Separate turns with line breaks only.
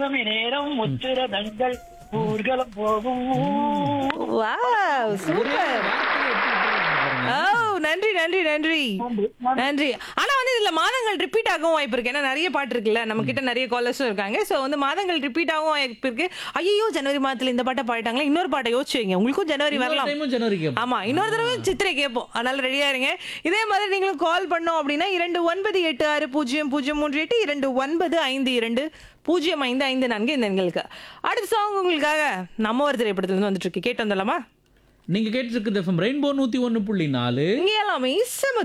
பௌர்ணமி நேரம் முத்திரதங்கள் ஊர்வலம் போகும்
வாவ் சூப்பர் ஓ நன்றி நன்றி நன்றி நன்றி ஆனா வந்து இதுல மாதங்கள் ரிப்பீட் ஆகவும் வாய்ப்பு இருக்கு ஏன்னா நிறைய பாட்டு இருக்குல்ல நம்ம கிட்ட நிறைய காலர்ஸும் இருக்காங்க சோ வந்து மாதங்கள் ரிப்பீட் ஆகவும் வாய்ப்பு இருக்கு ஐயோ ஜனவரி மாதத்துல இந்த பாட்டை பாடிட்டாங்களா இன்னொரு பாட்டை யோசிச்சு வைங்க உங்களுக்கும் ஜனவரி வரலாம்
டைமும் ஜனவரி கேட்போம்
ஆமா இன்னொரு தடவை சித்திரை கேட்போம் அதனால ரெடியா இருங்க இதே மாதிரி நீங்களும் கால் பண்ணோம் அப்படின்னா இரண்டு ஒன்பது எட்டு ஆறு பூஜ்ஜியம் பூஜ்ஜியம் மூன்று எட்டு இரண்டு ஒன்பது ஐந்து இரண்டு பூஜ்ஜியம் ஐந்து ஐந்து நான்கு இந்த எண்களுக்கு அடுத்த சாங் உங்களுக்காக நம்ம ஒரு திரைப்படத்துல இருந்து வந்துட்டு இருக்கு கேட்டு வந்துடலாமா
நீங்க கேட்டு இருக்குது ரெயின்போ நூத்தி ஒண்ணு புள்ளி நாலு
இங்கே எல்லாமே செம